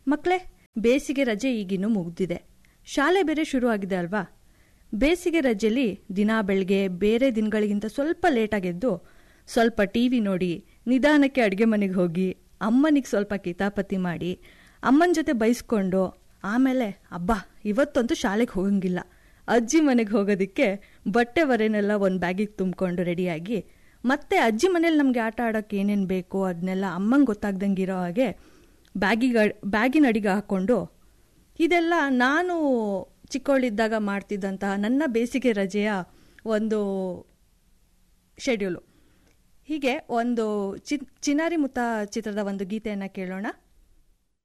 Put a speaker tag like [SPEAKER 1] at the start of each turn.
[SPEAKER 1] ಮಕ್ಕಳೇ ಬೇಸಿಗೆ ರಜೆ ಈಗಿನ್ನೂ ಮುಗ್ದಿದೆ ಶಾಲೆ ಬೇರೆ ಶುರು ಆಗಿದೆ ಅಲ್ವಾ ಬೇಸಿಗೆ ರಜೆಯಲ್ಲಿ ದಿನ ಬೆಳಗ್ಗೆ ಬೇರೆ ದಿನಗಳಿಗಿಂತ ಸ್ವಲ್ಪ ಲೇಟಾಗೆದ್ದು ಸ್ವಲ್ಪ ಟಿ ವಿ ನೋಡಿ ನಿಧಾನಕ್ಕೆ ಅಡುಗೆ ಮನೆಗೆ ಹೋಗಿ ಅಮ್ಮನಿಗೆ ಸ್ವಲ್ಪ ಕಿತಾಪತಿ ಮಾಡಿ ಅಮ್ಮನ ಜೊತೆ ಬೈಸ್ಕೊಂಡು ಆಮೇಲೆ ಅಬ್ಬಾ ಇವತ್ತಂತೂ ಶಾಲೆಗೆ ಹೋಗಂಗಿಲ್ಲ ಅಜ್ಜಿ ಮನೆಗೆ ಹೋಗೋದಕ್ಕೆ ಬಟ್ಟೆ ಬರೆನೆಲ್ಲ ಒಂದು ಬ್ಯಾಗಿಗೆ ತುಂಬಿಕೊಂಡು ರೆಡಿಯಾಗಿ ಮತ್ತೆ ಅಜ್ಜಿ ಮನೇಲಿ ನಮಗೆ ಆಟ ಆಡೋಕ್ಕೆ ಏನೇನು ಬೇಕೋ ಅದನ್ನೆಲ್ಲ ಅಮ್ಮಂಗೆ ಗೊತ್ತಾಗ್ದಂಗೆ ಇರೋ ಹಾಗೆ ಬ್ಯಾಗಿಗ ಬ್ಯಾಗಿನ ಅಡಿಗೆ ಹಾಕ್ಕೊಂಡು ಇದೆಲ್ಲ ನಾನು ಚಿಕ್ಕವಳಿದ್ದಾಗ ಮಾಡ್ತಿದ್ದಂತಹ ನನ್ನ ಬೇಸಿಗೆ ರಜೆಯ ಒಂದು ಶೆಡ್ಯೂಲು ಹೀಗೆ ಒಂದು ಚಿ ಚಿನಾರಿ ಮುತ್ತ ಚಿತ್ರದ ಒಂದು ಗೀತೆಯನ್ನು ಕೇಳೋಣ